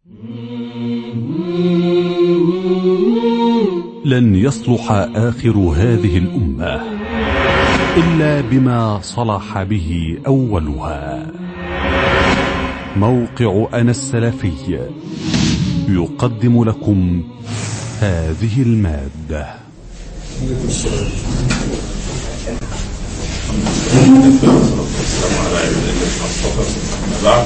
لن يصلح آخر هذه الأمة إلا بما صلح به أولها موقع أنا السلفي يقدم لكم هذه المادة والسلام على عباد الله المصطفى أما بعد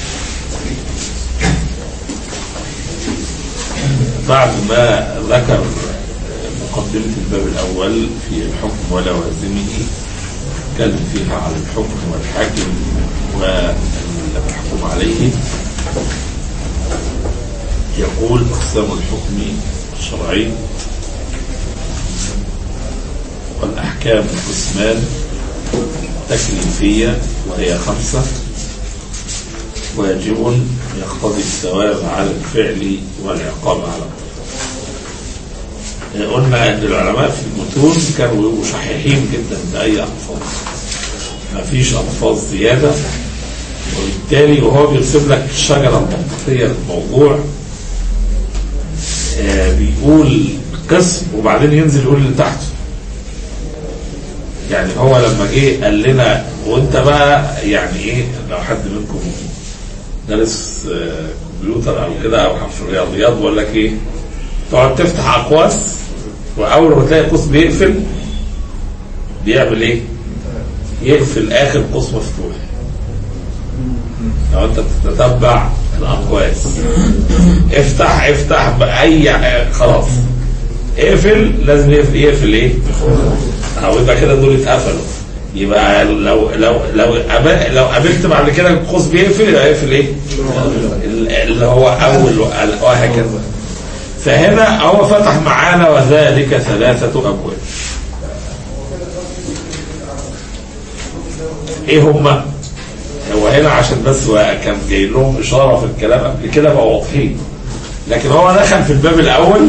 بعد ما ذكر مقدمة الباب الأول في الحكم ولوازمه اتكلم فيها على الحكم والحاكم والمحكوم عليه يقول أقسام الحكم الشرعي والأحكام قسمان تكليفية وهي خمسة واجب يقتضي الثواب على الفعل والعقاب على الطرف قلنا ان العلماء في المتون كانوا مشححين جدا باي الفاظ ما فيش الفاظ زياده وبالتالي وهو بيرسم لك الشجره المنطقيه للموضوع آه بيقول قسم وبعدين ينزل يقول اللي تحته يعني هو لما جه قال لنا وانت بقى يعني ايه لو حد منكم دارس آه، كمبيوتر او كده او في الرياضيات بقول لك ايه تقعد تفتح اقواس واول ما تلاقي قوس بيقفل بيعمل ايه؟ يقفل اخر قوس مفتوح لو انت بتتتبع الاقواس افتح افتح باي خلاص اقفل لازم يقفل, يقفل ايه؟ او يبقى كده دول اتقفلوا يبقى لو لو لو أبا- لو قابلت بعد كده القوس بيقفل يبقى يقفل ايه؟ اللي هو اول وهكذا فهنا هو فتح معانا وذلك ثلاثة أبواب إيه هما؟ هو هنا عشان بس هو كان جاي لهم إشارة في الكلام قبل كده بقوا واضحين لكن هو دخل في الباب الأول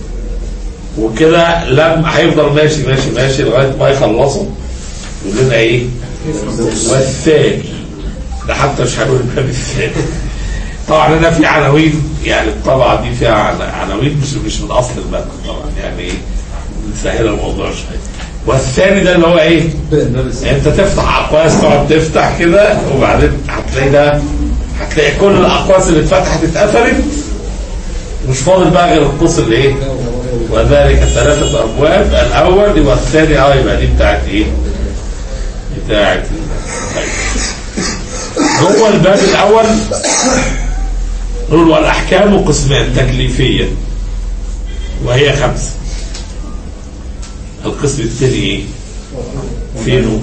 وكده لم هيفضل ماشي ماشي ماشي لغاية ما يخلصوا يقول لنا إيه؟ والثاني ده حتى مش هنقول الباب الثاني طبعا هنا في عناوين يعني الطبعه دي فيها عن- عناوين مش مش من اصل المتن طبعا يعني ايه نسهل الموضوع شويه والثاني ده اللي هو ايه؟ انت تفتح اقواس تقعد تفتح كده وبعدين هتلاقي ده هتلاقي كل الاقواس اللي اتفتحت اتقفلت مش فاضل بقى غير القوس اللي ايه؟ وذلك ثلاثة أبواب الأول يبقى الثاني اه يبقى دي بتاعت إيه؟ بتاعت طيب جوه الباب الأول نقول والأحكام قسمان تكليفية وهي خمسة القسم الثاني إيه؟ فينه؟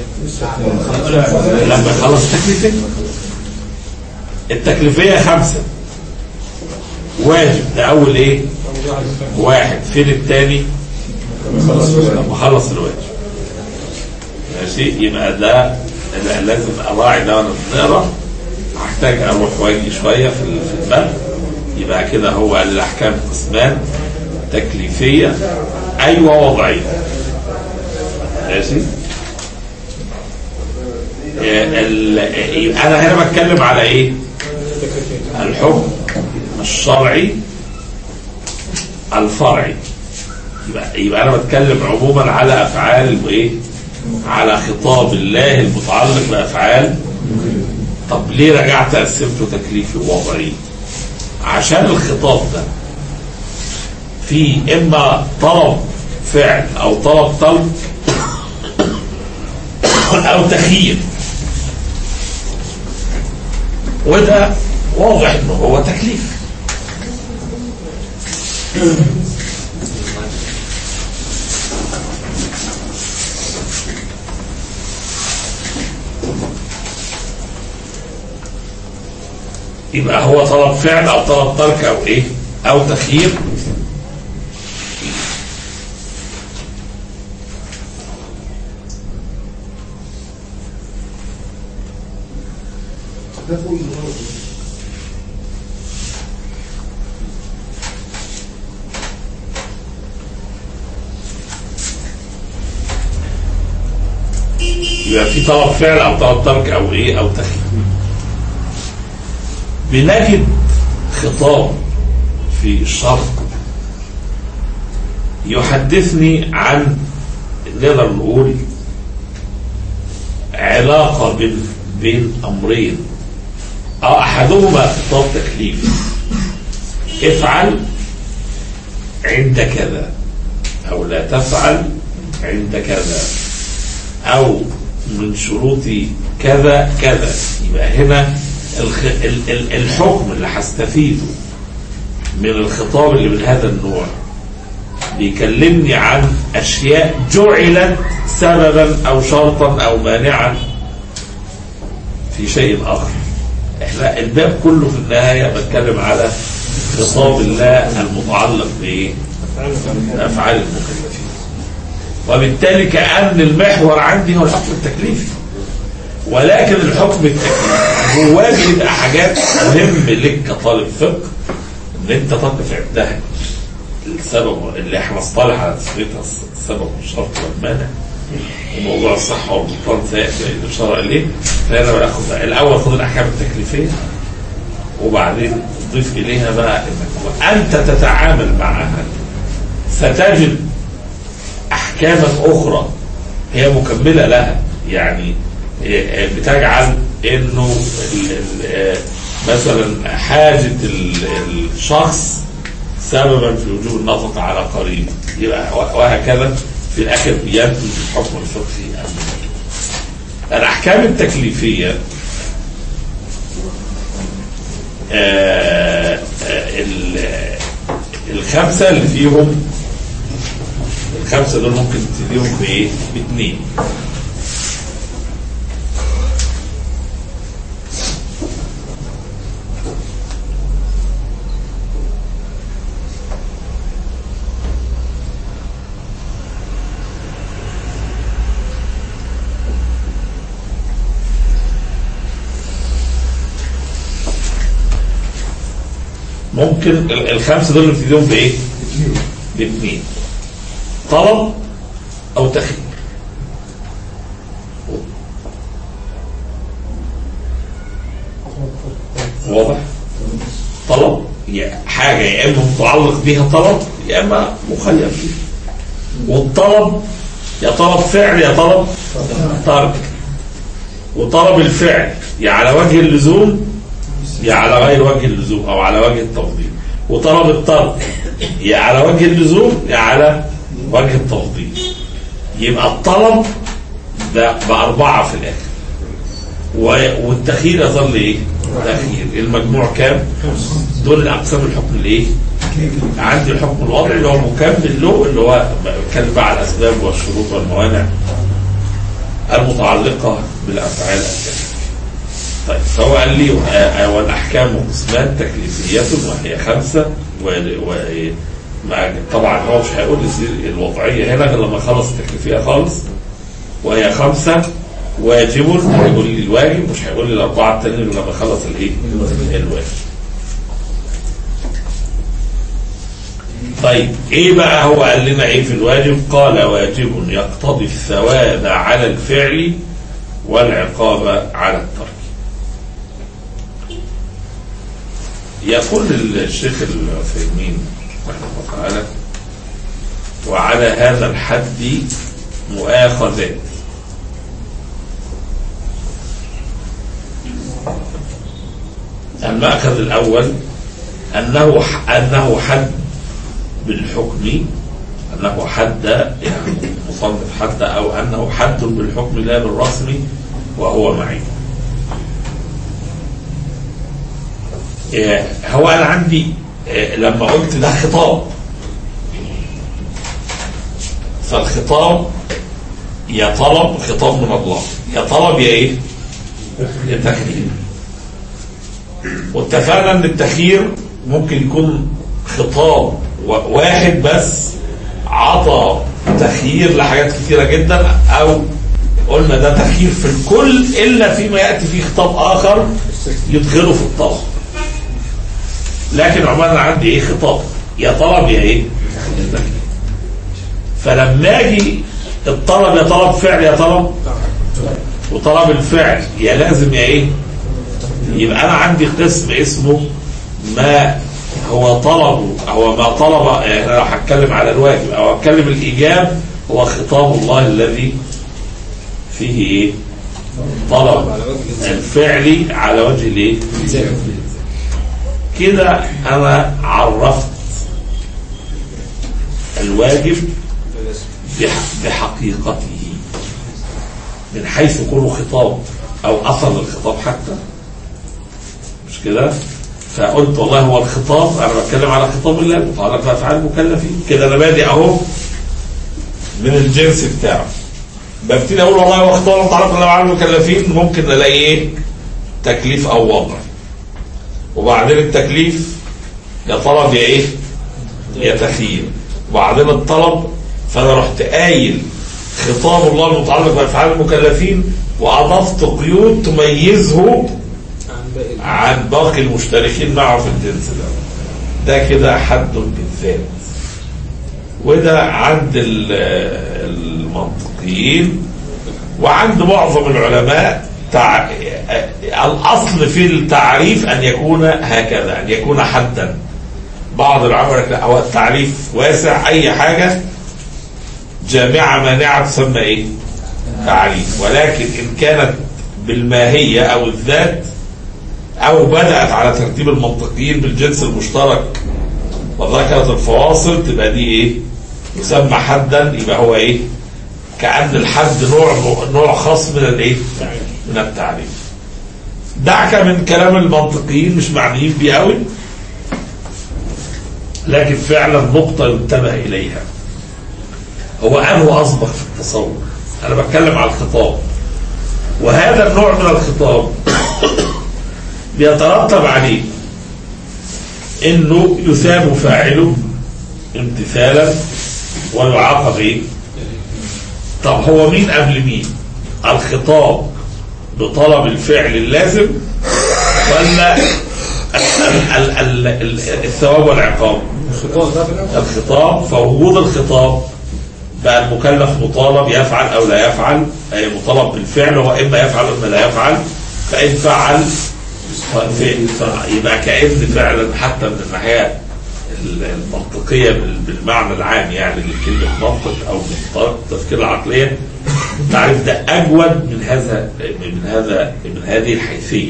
لما يخلص التكليفية التكليفية خمسة واجب ده أول إيه؟ واحد فين الثاني؟ لما خلص الواجب ماشي يبقى ده لا- لازم اراعي ده وانا بنقرا هحتاج اروح واجي شويه في ال- في الباب يبقى كده هو الاحكام قسمان تكليفيه ايوه وضعيه ماشي آه، ال- آه، انا هنا بتكلم على ايه الحكم الشرعي الفرعي يبقى, يبقى انا بتكلم عموما على افعال وايه على خطاب الله المتعلق بافعال طب ليه رجعت قسمته تكليفي ووضعي عشان الخطاب ده في اما طلب فعل او طلب طلب او تخيير وده واضح انه هو تكليف يبقى هو طلب فعل او طلب ترك او ايه او تخيير يبقى في طلب فعل او طلب ترك او ايه او تخيير بنجد خطاب في الشرق يحدثني عن نقدر نقول علاقة بين بين أمرين أو أحدهما خطاب تكليفي افعل عند كذا أو لا تفعل عند كذا أو من شروط كذا كذا يبقى هنا الخ... ال- ال- الحكم اللي هستفيده من الخطاب اللي من هذا النوع بيكلمني عن أشياء جعلت سببا أو شرطا أو مانعا في شيء آخر احنا الباب كله في النهاية بتكلم على خطاب الله المتعلق بإيه؟ أفعال المكلفين وبالتالي كأن المحور عندي هو الحكم التكليفي ولكن الحكم التكليفي جواه بيبقى حاجات مهم لك كطالب فقه ان انت تقف عندها السبب اللي احنا اصطلح على تسميتها السبب والشرط والمانع وموضوع الصحة والبطلان سيأتي الإشارة إليه فأنا باخد الأول خد الأحكام التكليفية وبعدين ضيف إليها بقى إنك أنت تتعامل معها ستجد أحكاما أخرى هي مكملة لها يعني بتجعل إنه ال- ال- مثلا حاجة ال- الشخص سببا في وجوب النفقة على قريب يبقى وهكذا في الآخر ينتج الحكم الفقهي الأحكام التكليفية آه، آه، ال- الخمسة اللي فيهم الخمسة دول ممكن تبتديهم بإيه؟ باتنين ممكن ال- الخمسة دول نبتديهم بإيه؟ باثنين طلب أو تخيير واضح؟ طلب يا حاجة يا إما متعلق بيها طلب يا إما مخير فيها والطلب يا طلب فعل يا طلب ترك وطلب الفعل يا على وجه اللزوم يا على غير وجه اللزوم او على وجه التفضيل وطلب الترك يا على وجه اللزوم يا على وجه التفضيل يبقى الطلب ده بأربعة في الآخر و- والتخيير يظل ايه؟ تخيير المجموع كام؟ دول الأقسام الحكم الايه؟ عندي الحكم الوضعي اللي هو مكمل له اللي هو بتكلم بقى على الأسباب والشروط والموانع المتعلقة بالأفعال التكليفية طيب فهو قال لي آه، والأحكام قسمان تكليفية وهي خمسة و... و... مع- طبعا هو مش هيقول لي سير الوضعية هنا غير لما يخلص التكليفية خالص وهي خمسة واجب هيقول لي الواجب مش هيقول لي الأربعة التانيين غير لما يخلص الإيه؟ الواجب طيب ايه بقى هو قال لنا ايه في الواجب قال واجب يقتضي الثواب على الفعل والعقاب على الترك يقول الشيخ العثيمين رحمه الله تعالى وعلى هذا الحد مؤاخذات المأخذ الأول أنه أنه حد بالحكم أنه حد يعني مصنف حد أو أنه حد بالحكم لا بالرسم وهو معين إيه، هو أنا عندي إيه، لما قلت ده خطاب فالخطاب يا طلب خطاب من الله يا طلب يا ايه يا تخيير واتفقنا ان التخيير ممكن يكون خطاب و- واحد بس عطى تخيير لحاجات كثيرة جدا او قلنا ده تخيير في الكل الا فيما ياتي فيه خطاب اخر يدخله في الطلب لكن عموما عندي ايه خطاب يا طلب يا ايه يا تخيير فلما اجي الطلب يا طلب فعل يا طلب وطلب الفعل يا لازم يا ايه يبقى انا عندي قسم اسمه ما هو طلبه أو ما طلب يعني أنا لو هتكلم على الواجب أو أتكلم الإيجاب هو خطاب الله الذي فيه إيه؟ طلب الفعلي على وجه الإيه؟ كده أنا عرفت الواجب بح- بحقيقته من حيث كونه خطاب أو أثر للخطاب حتى مش كده فقلت والله هو الخطاب أنا بتكلم على خطاب الله متعلق بأفعال المكلفين كده أنا بادئ أهو من الجنس بتاعه ببتدي أقول والله هو خطاب متعلق بأفعال المكلفين ممكن نلاقي إيه تكليف أو وضع وبعدين التكليف يا طلب يا إيه يا تخيير وبعدين الطلب فأنا رحت قايل خطاب الله المتعلق بأفعال المكلفين وأضفت قيود تميزه عن باقي المشتركين معه في الجنس ده ده كده حد بالذات وده عند ال- المنطقيين وعند معظم العلماء تع... الأصل في التعريف أن يكون هكذا أن يكون حدا بعض العلماء يقول لك لا هو التعريف واسع أي حاجة جامعة مانعة تسمى إيه؟ تعريف ولكن إن كانت بالماهية أو الذات أو بدأت على ترتيب المنطقيين بالجنس المشترك وذكرت الفواصل تبقى دي إيه؟ يسمى حدا يبقى هو إيه؟ كأن الحد نوع نوع خاص من الإيه؟ من التعريف. دعك من كلام المنطقيين مش معنيين بيه قوي لكن فعلا نقطة ينتبه إليها. هو أنه أسبق في التصور أنا بتكلم على الخطاب وهذا النوع من الخطاب بيترتب عليه انه يثاب فاعله امتثالا ويعاقب ايه طب هو مين قبل مين الخطاب بطلب الفعل اللازم ولا ال- ال- ال- ال- الثواب والعقاب الخطاب فوجود الخطاب بقى المكلف مطالب يفعل او لا يفعل اي مطالب بالفعل هو اما يفعل واما لا يفعل فان فعل ف- ف- يبقى كأن فعلا حتى من الناحيه ال- المنطقيه بال- بالمعنى العام يعني لكلمه منطق او من طريقه التفكير العقليه التعريف ده اجود من هذا من هذا من هذه الحيثيه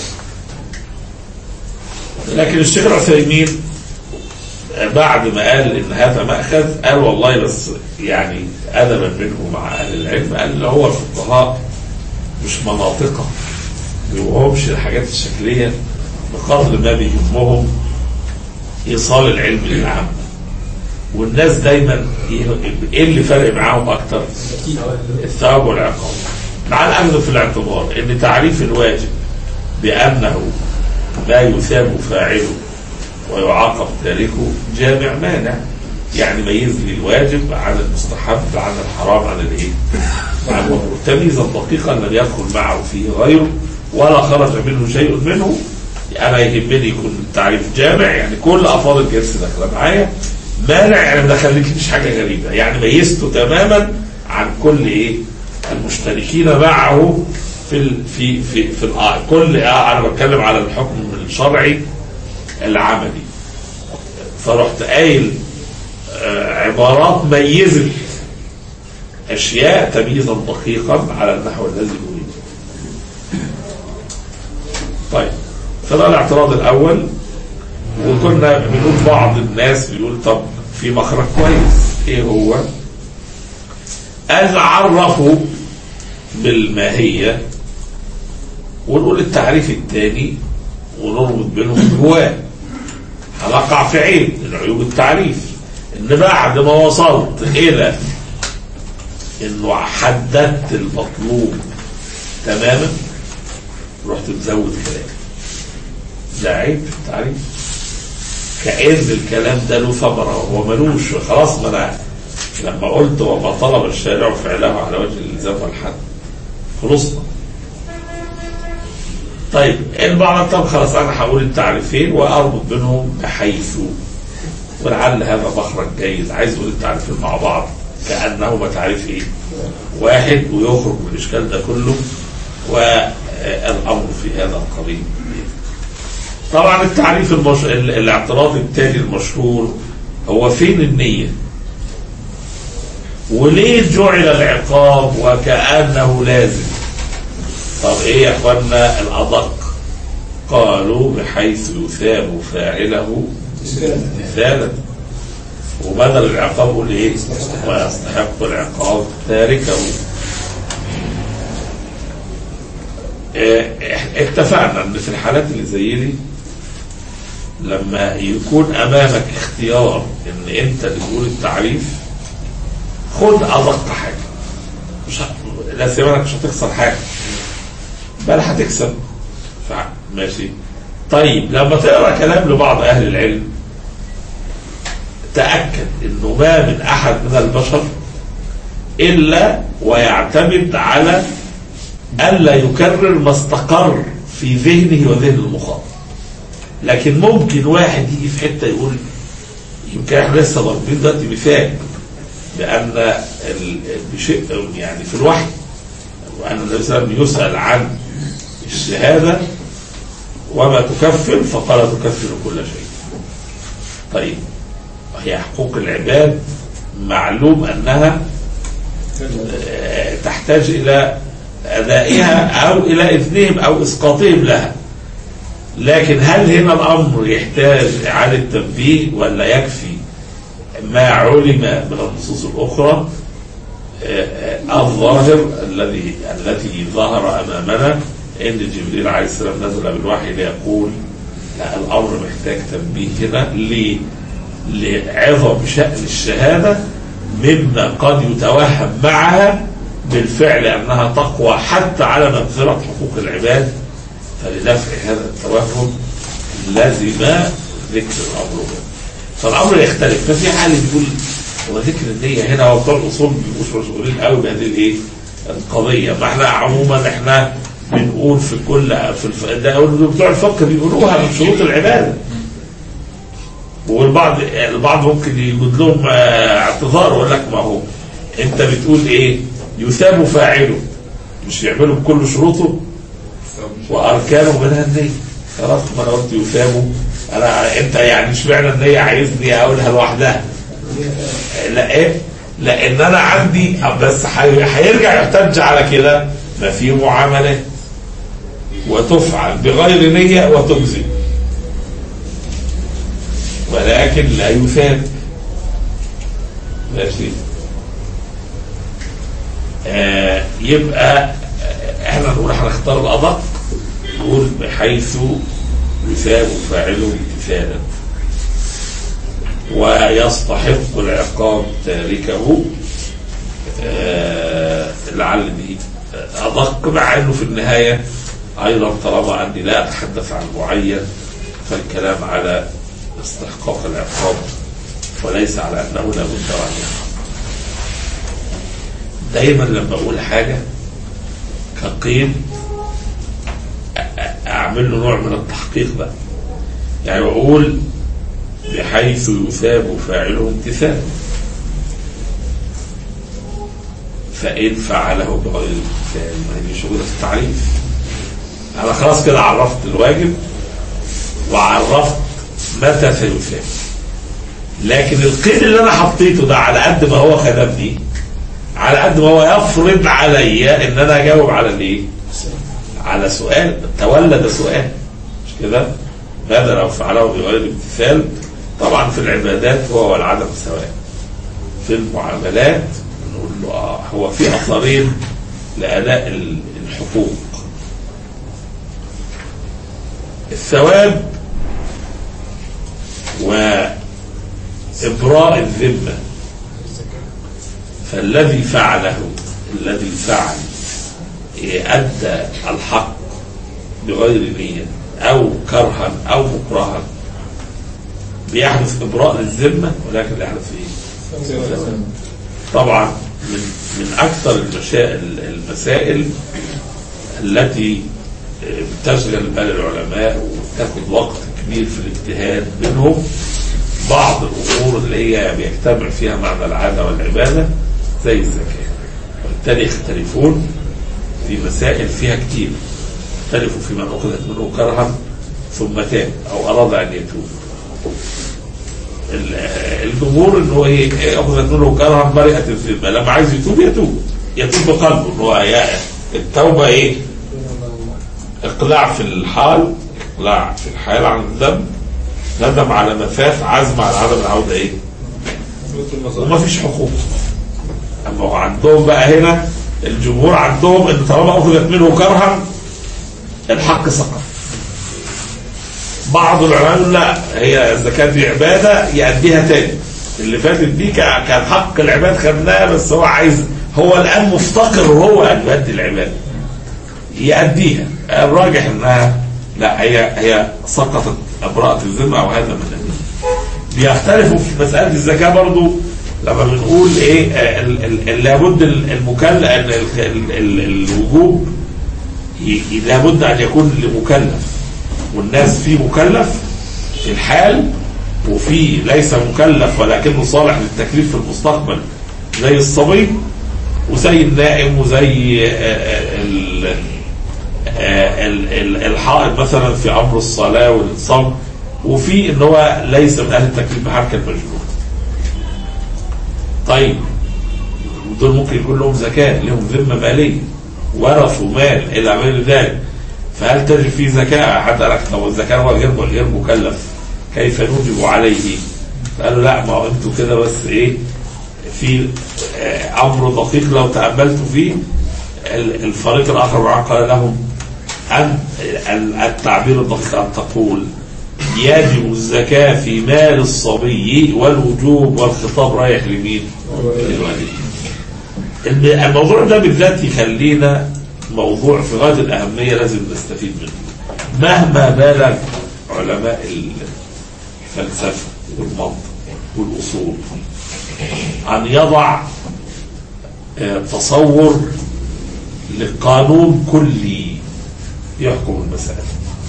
لكن الشيخ العثيمين بعد ما قال ان هذا ماخذ قال والله بس يعني ادبا منه مع اهل العلم قال اللي هو الفقهاء مش مناطقه ما بيهمش الحاجات الشكليه بقدر ما بيهمهم ايصال العلم للعامه والناس دايما ايه اللي فارق معاهم اكتر؟ الثواب والعقاب مع الاخذ في الاعتبار ان تعريف الواجب بانه لا يثاب فاعله ويعاقب تاركه جامع مانع يعني ميز لي الواجب عن المستحب عن الحرام عن الايه؟ عن المكروه تمييزا دقيقا لم يدخل معه فيه غيره ولا خرج منه شيء منه انا يهمني يكون التعريف جامع يعني كل افراد الجنس داخله معايا مانع يعني ما دخلتليش حاجه غريبه يعني ميزته تماما عن كل ايه؟ المشتركين معه في ال في في في الآه. كل آه انا بتكلم على الحكم الشرعي العملي فرحت قايل آه، عبارات ميزت اشياء تمييزا دقيقا على النحو الذي اريد طيب فده الاعتراض الاول وكنا بنقول بعض الناس بيقول طب في مخرج كويس ايه هو ان عرفوا بالماهيه ونقول التعريف الثاني ونربط بينهم جواه هنقع في عيب من عيوب التعريف ان بعد ما وصلت الى انه حددت المطلوب تماما رحت مزود كلام ده عيب في التعريف كأن الكلام ده له ثمرة هو ملوش خلاص ما انا لما قلت وما طلب الشارع فعله على وجه الالزام والحد خلصنا طيب البعض طب خلاص انا هقول التعريفين واربط بينهم بحيث ولعل هذا مخرج جيد عايز اقول التعريفين مع بعض كانهما تعريف ايه؟ واحد ويخرج من الاشكال ده كله والامر في هذا القريب طبعا التعريف المش... ال- الاعتراض التالي المشهور هو فين النية وليه جعل العقاب وكأنه لازم طب ايه يا اخوانا الأدق قالوا بحيث يثاب فاعله مثالا وبدل العقاب يقول ايه ويستحق العقاب تاركه إيه، اتفقنا ان في الحالات اللي زي دي لما يكون امامك اختيار ان انت اللي تقول التعريف خد ادق حاجه مش ه... لا سيبك مش هتخسر حاجه بل هتكسب ف- ماشي طيب لما تقرا كلام لبعض اهل العلم تاكد انه ما من احد من البشر الا ويعتمد على الا يكرر ما استقر في ذهنه وذهن المخاطب لكن ممكن واحد يجي في حته يقول يمكن احنا لسه ضاربين دلوقتي مثال بان ال- بشيء يعني في الوحي وان النبي صلى الله عليه وسلم يسال عن الشهاده وما تكفر فقال تكفر كل شيء. طيب هي حقوق العباد معلوم انها آه، تحتاج الى ادائها او الى اذنهم او اسقاطهم لها. لكن هل هنا الامر يحتاج اعاده تنبيه ولا يكفي ما علم من النصوص الاخرى آه، آه، الظاهر الذي التي ظهر امامنا ان جبريل عليه السلام نزل بالوحي ليقول لا الامر محتاج تنبيه هنا ليه؟ لعظم شان الشهاده مما قد يتوهم معها بالفعل انها تقوى حتى على مغفره حقوق العباد فلدفع هذا التوهم لزم ذكر الامر هنا. فالامر يختلف ففي حال بيقول هو ذكر النيه هنا هو بتوع الاصول بيبقوش مشغولين قوي بهذه الايه؟ القضيه ما احنا عموما احنا بنقول في كل في الف... ده بتوع الفقه بيقولوها من شروط العباده والبعض البعض ممكن يوجد لهم آه، اعتذار ويقول لك ما هو انت بتقول ايه؟ يثاب فاعله مش يعملوا بكل شروطه واركانه منها النيه خلاص ما انا قلت يثاب انا انت يعني اشمعنى النيه عايزني اقولها لوحدها لا ايه لان انا عندي بس حي- هيرجع يحتج على كده ما في معاملات وتفعل بغير نيه وتجزي ولكن لا يثاب ماشي آه يبقى آه، احنا نقول هنختار الادق نقول بحيث يثاب فاعله امتثالا ويستحق العقاب تاركه آه لعل دي ادق مع انه في النهايه ايضا طالما اني لا اتحدث عن معين فالكلام على استحقاق العقاب وليس على انه لا بد ان يحق دايما لما اقول حاجه كقيد أ- أ- اعمل له نوع من التحقيق بقى يعني بقول بحيث يثاب فاعله امتثالا فإن فعله بغير امتثال ما هي مش موجودة في التعريف أنا خلاص كده عرفت الواجب وعرفت متى سيثاب لكن القيد اللي أنا حطيته ده على قد ما هو خدمني على قد ما هو يفرض عليا إن أنا أجاوب على الإيه؟ على سؤال تولد سؤال مش كده؟ ماذا لو فعله بغير امتثال؟ طبعا في العبادات هو والعدم سواء. في المعاملات نقول له اه هو في اثرين لاداء ال- الحقوق. الثواب وإبراء الذمة فالذي فعله الذي فعل إيه، أدى الحق بغير نية أو كرها أو مكرها بيحدث إبراء للذمة ولكن لا يحدث إيه؟ طبعا من من أكثر المشائل المسائل التي بتشغل بال العلماء وتاخد وقت كبير في الاجتهاد منهم بعض الامور اللي هي بيجتمع فيها معنى العاده والعباده زي الزكاه وبالتالي يختلفون في مسائل فيها كتير يختلفوا في من اخذت منه كرها ثم تاب او اراد ان يتوب ال- الجمهور ان هو ايه ياخذ منه كرها برئه الذمه لما عايز يتوب يتوب يتوب بقلبه ان هو يا- التوبه ايه؟ اقلاع في الحال اقلاع في الحال عن الذنب ندم على ما فات عزم على عدم العوده ايه؟ وما فيش حقوق اما هو عندهم بقى هنا الجمهور عندهم ان طالما اخذت منه كرها الحق سقط بعض العلماء يقول لا هي الزكاه دي عباده يأديها تاني اللي فاتت دي كان كان حق العباد خدناها بس هو عايز هو الان مفتقر هو ان يؤدي العباده يأديها الراجح انها لا هي هي سقطت براءة الذمة او هذا من الأدلة. بيختلفوا في مسألة الزكاة برضو لما بنقول ايه آه، ال- ال- ال- لابد ال- المكلف ال- ال- ال- الوجوب ي- ي- لابد ان يكون لمكلف والناس في مكلف في الحال وفي ليس مكلف ولكنه صالح للتكليف في المستقبل زي الصبي وزي النائم وزي آه، آه، ال- آه، ال- ال- الحائط مثلا في امر الصلاه والصوم وفي ان هو ليس من اهل التكليف بحركه المجنون. طيب دول ممكن يكون لهم زكاه لهم ذمه ماليه ورثوا مال الى غير ذلك فهل تجب فيه زكاه؟ حتى قال لك لو الزكاه هو غير غير مكلف كيف نوجب عليه؟ قالوا لا ما هو انتوا كده بس ايه في آه، امر دقيق لو تاملتوا فيه ال- الفريق الاخر معاه قال لهم ان ال- التعبير الدقيق ان تقول يجب الزكاه في مال الصبي والوجوب والخطاب رايح لمين؟ للوالد. الم- الموضوع ده بالذات يخلينا موضوع في غايه الاهميه لازم نستفيد منه. مهما بالغ علماء الفلسفه والمنطق والاصول ان يضع آه، تصور لقانون كلي يحكم المسألة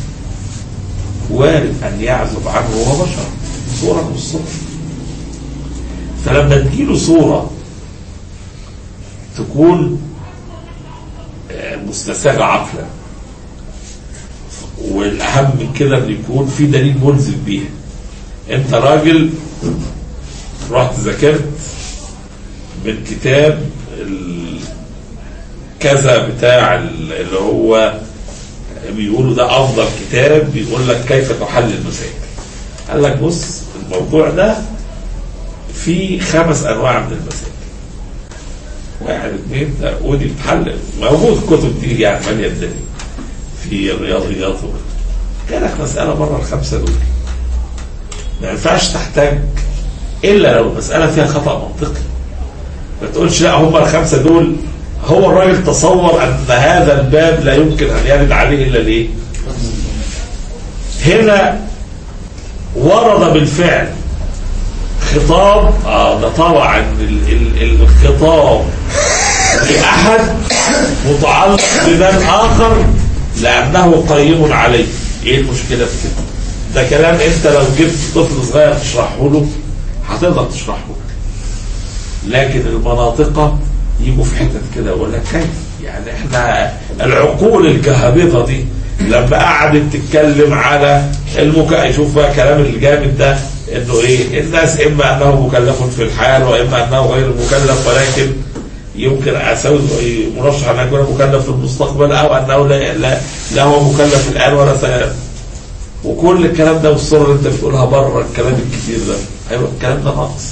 وارد أن يعزب عنه وهو بشر صورة من الصور فلما تجيله صورة تكون آه، مستساغة عقلا والأهم من كده أن يكون في دليل ملزم بيها أنت راجل رحت ذاكرت من كتاب ال- كذا بتاع ال- اللي هو بيقولوا ده افضل كتاب بيقول لك كيف تحل المسائل قال لك بص الموضوع ده فيه خمس انواع من المسائل واحد اثنين ده ودي بتحل موجود الكتب دي يعني ماليه الدنيا في الرياضيات جالك مساله بره الخمسه دول ما ينفعش تحتاج الا لو المساله فيها خطا منطقي ما تقولش لا هم الخمسه دول هو الراجل تصور ان هذا الباب لا يمكن ان يرد عليه الا الايه؟ هنا ورد بالفعل خطاب اه ده طبعا ال- ال- الخطاب لاحد متعلق بمن اخر لانه قيم عليه ايه المشكله في كده؟ ده كلام انت لو جبت طفل صغير تشرحه له هتقدر تشرحه له لكن المناطق يجوا في حتت كده يقول لك كيف يعني احنا العقول الجهابطه دي لما قعدت تتكلم على المك شوف بقى كلام الجامد ده انه ايه الناس اما انه مكلف في الحال واما انه غير مكلف ولكن يمكن اسوي مرشح ان يكون مكلف في المستقبل او انه لا لا, لا هو مكلف الان ولا سيكون وكل الكلام ده والصوره اللي انت بتقولها بره الكلام الكتير ده ايوه الكلام ده ناقص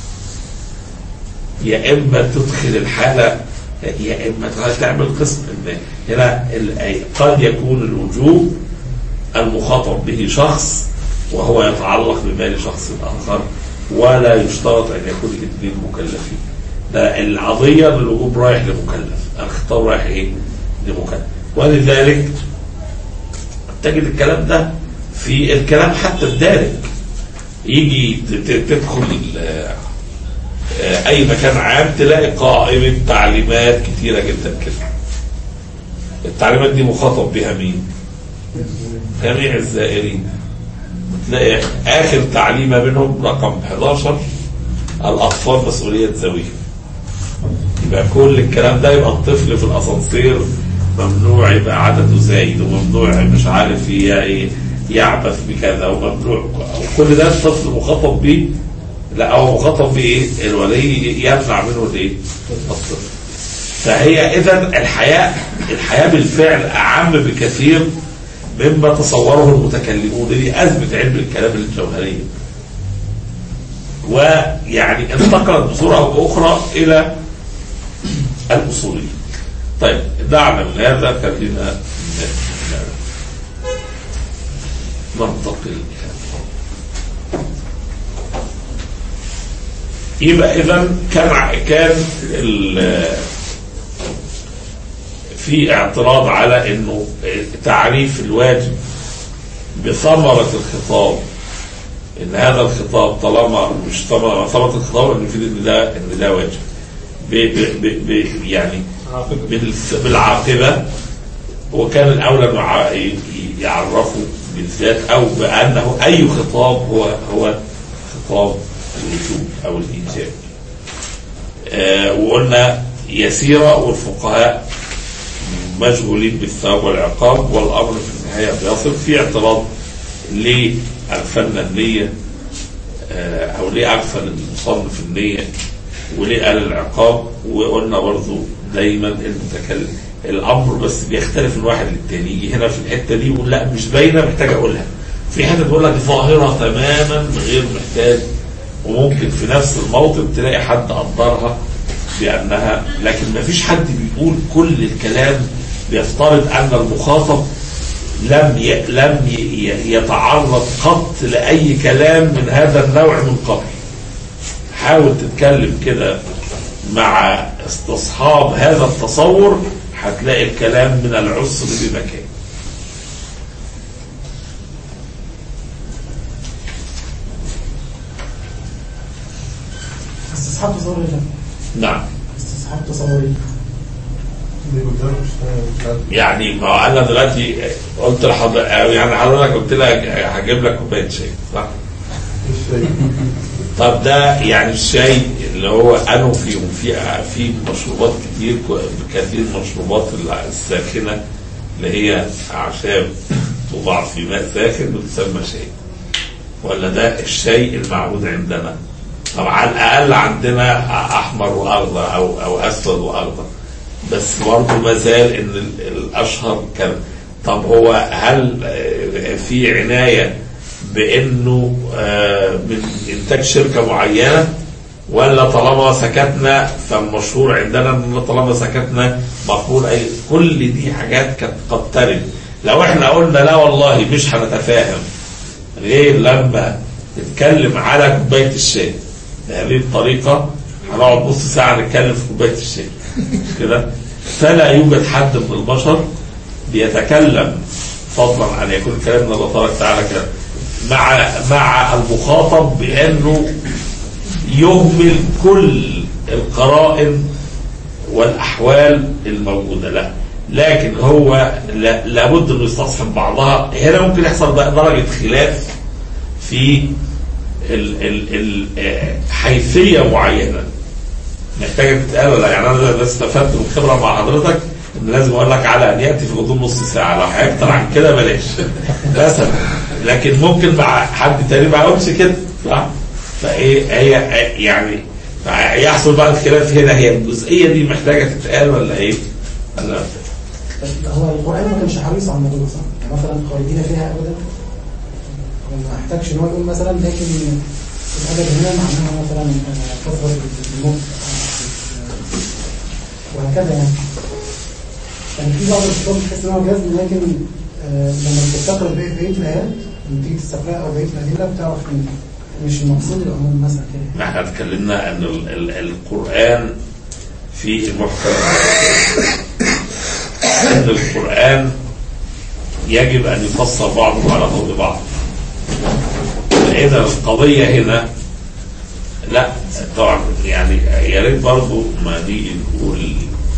يا اما تدخل الحاله يا اما تعمل قسم ان هنا ال- قد يكون الوجوب المخاطب به شخص وهو يتعلق بمال شخص اخر ولا يشترط ان يكون الاثنين مكلفين ده القضيه ان الوجوب رايح لمكلف الخطاب رايح ايه؟ لمكلف ولذلك تجد الكلام ده في الكلام حتى الدارج يجي ت- ت- تدخل ال- آه، اي مكان عام تلاقي قائمه تعليمات كتيره جدا كده التعليمات دي مخاطب بها مين جميع الزائرين تلاقي اخر تعليمه منهم رقم 11 الاطفال مسؤوليه ذويه يبقى كل الكلام ده يبقى الطفل في الاسانسير ممنوع يبقى عدده زايد وممنوع مش عارف هي ايه يعبث بكذا وممنوع وكل ده الطفل مخاطب بيه لا هو مخاطب بايه؟ الولي يمنع منه الايه؟ الطفل فهي اذا الحياه الحياه بالفعل اعم بكثير مما تصوره المتكلمون دي اثبت علم الكلام الجوهري ويعني انتقلت بصوره او باخرى الى الاصوليه طيب دعنا من هذا خلينا ننتقل يبقى اذا كان كان في اعتراض على انه تعريف الواجب بثمرة الخطاب ان هذا الخطاب طالما مش ثمرة ثمرة الخطاب ان يفيد ان ده ان ده واجب ب ب ب ب يعني بالعاقبة وكان الاولى انه يعرفوا بالذات او بانه اي خطاب هو هو خطاب الوجوب او الايجاب آه وقلنا يسيرة والفقهاء مشغولين بالثواب والعقاب والامر في النهايه بيصل في اعتراض ليه اغفلنا النيه آه او ليه اغفل المصنف النيه وليه قال العقاب وقلنا برضو دايما المتكلم الامر بس بيختلف من واحد للتاني يجي هنا في الحته دي يقول لا مش باينه محتاج اقولها في حته تقول لك ظاهره تماما غير محتاج وممكن في نفس الموطن تلاقي حد قدرها بانها لكن ما فيش حد بيقول كل الكلام بيفترض ان المخاطب لم ي... لم ي... يتعرض قط لاي كلام من هذا النوع من قبل حاول تتكلم كده مع استصحاب هذا التصور هتلاقي الكلام من العسر بمكان استصحاب تصوري نعم استصحاب تصوري يعني ما هو انا دلوقتي قلت لحضرتك يعني حضرتك قلت لك هجيب لك كوبايه شاي صح؟ طب ده يعني الشاي اللي هو انه فيهم في في مشروبات كتير كثير من المشروبات الساخنه اللي هي اعشاب توضع في ماء ساخن وتسمى شاي ولا ده الشاي المعهود عندنا طب على الاقل عندنا احمر واخضر او او اسود واخضر بس برضه ما زال ان الاشهر كان طب هو هل في عنايه بانه من انتاج شركه معينه ولا طالما سكتنا فالمشهور عندنا ان طالما سكتنا مقبول اي كل دي حاجات كانت قد ترد لو احنا قلنا لا والله مش هنتفاهم غير لما نتكلم على كوبايه الشاي بهذه الطريقه هنقعد نص ساعه نتكلم في كوبايه الشاي كده فلا يوجد حد من البشر بيتكلم فضلا عن يكون الكلام من الله تبارك وتعالى كده مع مع المخاطب بانه يهمل كل القرائن والاحوال الموجوده لا لكن هو لا لابد انه يستصحب بعضها هنا ممكن يحصل بقى درجه خلاف في ال ال ال حيثيه معينه محتاجه تتقال ولا يعني انا بس استفدت من خبره مع حضرتك ان لازم اقول لك على ان ياتي في غضون نص ساعه لو هيكتر عن كده بلاش مثلا لكن ممكن مع حد تاني ما يقولش كده صح؟ فايه هي يعني يحصل بقى الخلاف هنا هي الجزئيه دي محتاجه تتقال ولا ايه؟ ولا هو القران ما كانش حريص على الموضوع صح؟ يعني مثلا خالدين فيها ابدا ما احتاجش ان هو يقول مثلا لكن الادب هنا معناها مثلا كثره الموت وهكذا يعني يعني في بعض الكتاب تحس ان هو جزم لكن آه لما بتستقرأ بقية بقية الآيات لما تيجي تستقرأ أو بقية الأدلة بتعرف إن مش المقصود العموم مثلا كده احنا اتكلمنا ان ال ال القرآن فيه محكم ان القرآن يجب ان يفسر بعضه على ضد بعض فإذا القضية هنا لا طبعا يعني يا ريت برضه ما نيجي نقول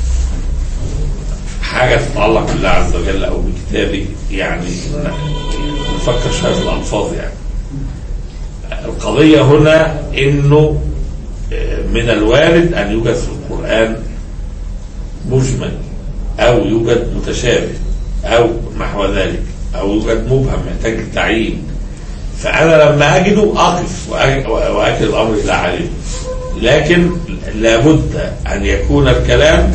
حاجه تتعلق بالله عز وجل او بكتابه يعني نفكر شويه في الالفاظ يعني. القضيه هنا انه من الوارد ان يوجد في القران مجمل او يوجد متشابه او نحو ذلك او يوجد مبهم محتاج تعيين فانا لما اجده اقف وأ- واكل الامر الى عليه لكن لابد ان يكون الكلام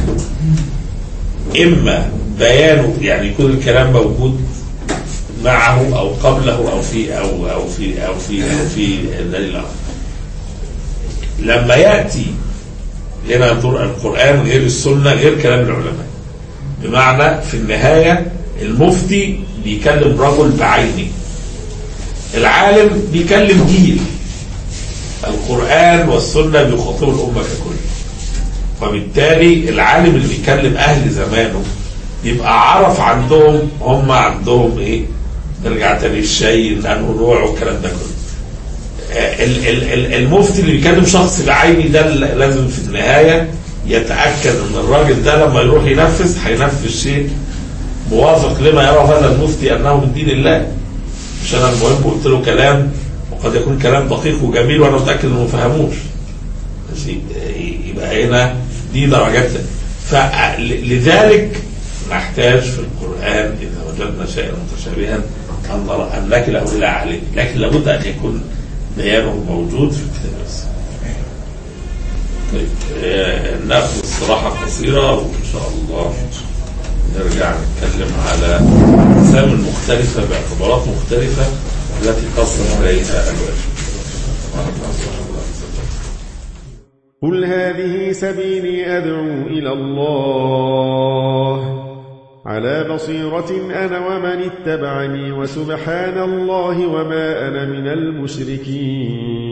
اما بيانه يعني يكون الكلام موجود معه او قبله او في او او في او في او في دليل اخر لما ياتي هنا دور القران غير السنه غير كلام العلماء بمعنى في النهايه المفتي بيكلم رجل بعينه العالم بيكلم جيل القرآن والسنة بيخاطبوا الأمة ككل فبالتالي العالم اللي بيكلم أهل زمانه يبقى عرف عندهم هم عندهم إيه نرجع تاني الشيء أنه نوع والكلام ده كله آه، ال- ال- ال- المفتي اللي بيكلم شخص بعيني ده اللي لازم في النهاية يتأكد أن الراجل ده لما يروح ينفذ هينفذ شيء موافق لما يرى هذا المفتي أنه من دين الله مش انا المهم قلت له كلام وقد يكون كلام دقيق وجميل وانا متاكد انه ما فهموش ماشي يبقى هنا دي درجات فلذلك نحتاج في القران اذا وجدنا شيئا متشابها ان نرى ان نكله الى عليه لكن لابد ان يكون بيانه موجود في الكتاب بس طيب آه، ناخذ استراحه قصيره وان شاء الله نرجع نتكلم على أقسام مختلفة باعتبارات مختلفة التي قصر عليها الواجب قل هذه سبيلي أدعو إلى الله على بصيرة أنا ومن اتبعني وسبحان الله وما أنا من المشركين